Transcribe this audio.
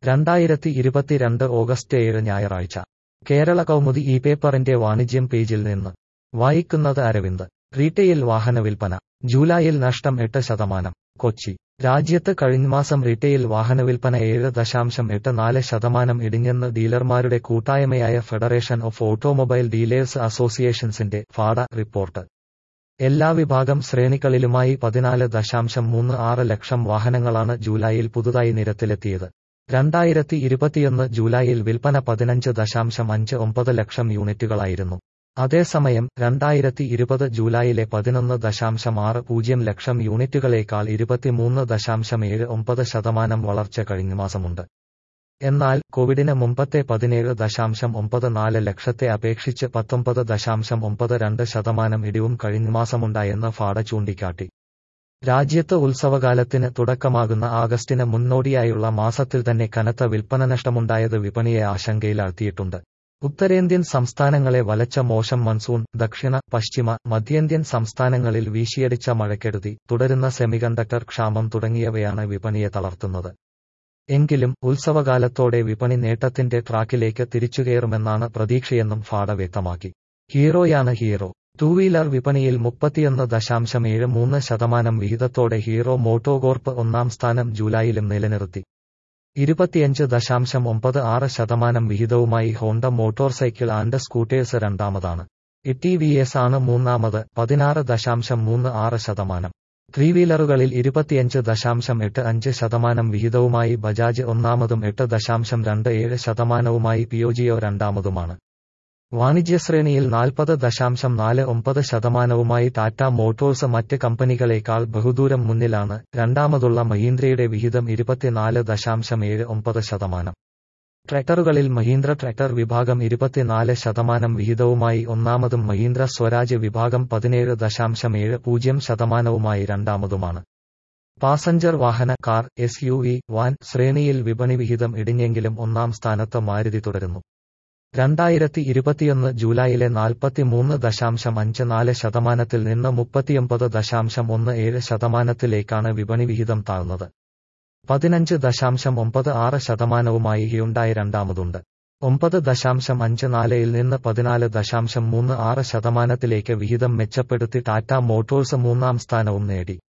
രണ്ടായിരത്തി ഇരുപത്തിരണ്ട് ഓഗസ്റ്റ് ഏഴ് ഞായറാഴ്ച കേരള കൗമുദി ഈ പേപ്പറിന്റെ വാണിജ്യം പേജിൽ നിന്ന് വായിക്കുന്നത് അരവിന്ദ് റീറ്റെയിൽ വാഹന വിൽപ്പന ജൂലൈയിൽ നഷ്ടം എട്ട് ശതമാനം കൊച്ചി രാജ്യത്ത് കഴിഞ്ഞമാസം റീറ്റെയിൽ വാഹന വിൽപ്പന ഏഴ് ദശാംശം എട്ട് നാല് ശതമാനം ഇടിഞ്ഞെന്ന് ഡീലർമാരുടെ കൂട്ടായ്മയായ ഫെഡറേഷൻ ഓഫ് ഓട്ടോമൊബൈൽ ഡീലേഴ്സ് അസോസിയേഷൻസിന്റെ ഫാഡ റിപ്പോർട്ട് എല്ലാ വിഭാഗം ശ്രേണികളിലുമായി പതിനാല് ദശാംശം മൂന്ന് ആറ് ലക്ഷം വാഹനങ്ങളാണ് ജൂലൈയിൽ പുതുതായി നിരത്തിലെത്തിയത് രണ്ടായിരത്തി ഇരുപത്തിയൊന്ന് ജൂലൈയിൽ വിൽപ്പന പതിനഞ്ച് ദശാംശം അഞ്ച് ഒമ്പത് ലക്ഷം യൂണിറ്റുകളായിരുന്നു അതേസമയം രണ്ടായിരത്തി ഇരുപത് ജൂലൈയിലെ പതിനൊന്ന് ദശാംശം ആറ് പൂജ്യം ലക്ഷം യൂണിറ്റുകളേക്കാൾ ഇരുപത്തിമൂന്ന് ദശാംശം ഏഴ് ഒമ്പത് ശതമാനം വളർച്ച കഴിഞ്ഞ മാസമുണ്ട് എന്നാൽ കോവിഡിന് മുമ്പത്തെ പതിനേഴ് ദശാംശം ഒമ്പത് നാല് ലക്ഷത്തെ അപേക്ഷിച്ച് പത്തൊമ്പത് ദശാംശം ഒമ്പത് രണ്ട് ശതമാനം ഇടിവും കഴിഞ്ഞ മാസമുണ്ടായെന്ന് ഫാഡ ചൂണ്ടിക്കാട്ടി രാജ്യത്ത് ഉത്സവകാലത്തിന് തുടക്കമാകുന്ന ആഗസ്റ്റിന് മുന്നോടിയായുള്ള മാസത്തിൽ തന്നെ കനത്ത വിൽപ്പന നഷ്ടമുണ്ടായത് വിപണിയെ ആശങ്കയിലാഴ്ത്തിയിട്ടുണ്ട് ഉത്തരേന്ത്യൻ സംസ്ഥാനങ്ങളെ വലച്ച മോശം മൺസൂൺ ദക്ഷിണ പശ്ചിമ മധ്യേന്ത്യൻ സംസ്ഥാനങ്ങളിൽ വീശിയടിച്ച മഴക്കെടുതി തുടരുന്ന സെമികണ്ടക്ടർ ക്ഷാമം തുടങ്ങിയവയാണ് വിപണിയെ തളർത്തുന്നത് എങ്കിലും ഉത്സവകാലത്തോടെ വിപണി നേട്ടത്തിന്റെ ട്രാക്കിലേക്ക് തിരിച്ചുകയറുമെന്നാണ് പ്രതീക്ഷയെന്നും ഫാഡ വ്യക്തമാക്കി ഹീറോയാണ് ഹീറോ ടൂ വീലർ വിപണിയിൽ മുപ്പത്തിയൊന്ന് ദശാംശം ഏഴ് മൂന്ന് ശതമാനം വിഹിതത്തോടെ ഹീറോ മോട്ടോകോർപ്പ് ഒന്നാം സ്ഥാനം ജൂലൈയിലും നിലനിർത്തി ഇരുപത്തിയഞ്ച് ദശാംശം ഒമ്പത് ആറ് ശതമാനം വിഹിതവുമായി Honda motorcycle and scooters രണ്ടാമതാണ് ഇ വി എസ് ആണ് മൂന്നാമത് പതിനാറ് ദശാംശം മൂന്ന് ആറ് ശതമാനം ത്രീ വീലറുകളിൽ ഇരുപത്തിയഞ്ച് ദശാംശം എട്ട് അഞ്ച് ശതമാനം വിഹിതവുമായി ബജാജ് ഒന്നാമതും എട്ട് ദശാംശം രണ്ട് ഏഴ് ശതമാനവുമായി പിയോജിയോ രണ്ടാമതുമാണ് വാണിജ്യശ്രേണിയിൽ നാൽപ്പത് ദശാംശം നാല് ഒമ്പത് ശതമാനവുമായി ടാറ്റ മോട്ടോഴ്സ് മറ്റ് കമ്പനികളേക്കാൾ ബഹുദൂരം മുന്നിലാണ് രണ്ടാമതുള്ള മഹീന്ദ്രയുടെ വിഹിതം ഇരുപത്തിനാല് ദശാംശം ഏഴ് ഒമ്പത് ശതമാനം ട്രാക്ടറുകളിൽ മഹീന്ദ്ര ട്രാക്ടർ വിഭാഗം ഇരുപത്തിനാല് ശതമാനം വിഹിതവുമായി ഒന്നാമതും മഹീന്ദ്ര സ്വരാജ് വിഭാഗം പതിനേഴ് ദശാംശം ഏഴ് പൂജ്യം ശതമാനവുമായി രണ്ടാമതുമാണ് പാസഞ്ചർ വാഹന car S U V van ശ്രേണിയിൽ വിപണി വിഹിതം ഇടിഞ്ഞെങ്കിലും ഒന്നാം സ്ഥാനത്ത് മാരുതി തുടരുന്നു രണ്ടായിരത്തി ഇരുപത്തിയൊന്ന് ജൂലൈയിലെ നാൽപ്പത്തിമൂന്ന് ദശാംശം അഞ്ച് നാല് ശതമാനത്തിൽ നിന്ന് മുപ്പത്തിയൊമ്പത് ദശാംശം ഒന്ന് ഏഴ് ശതമാനത്തിലേക്കാണ് വിപണി വിഹിതം താഴ്ന്നത് പതിനഞ്ച് ദശാംശം ഒമ്പത് ആറ് ശതമാനവുമായി ഹ്യുണ്ടായി രണ്ടാമതുണ്ട് ഒമ്പത് ദശാംശം അഞ്ച് നാലയിൽ നിന്ന് പതിനാല് ദശാംശം മൂന്ന് ആറ് ശതമാനത്തിലേക്ക് വിഹിതം മെച്ചപ്പെടുത്തി ടാറ്റ മോട്ടോഴ്സ് മൂന്നാം സ്ഥാനവും നേടി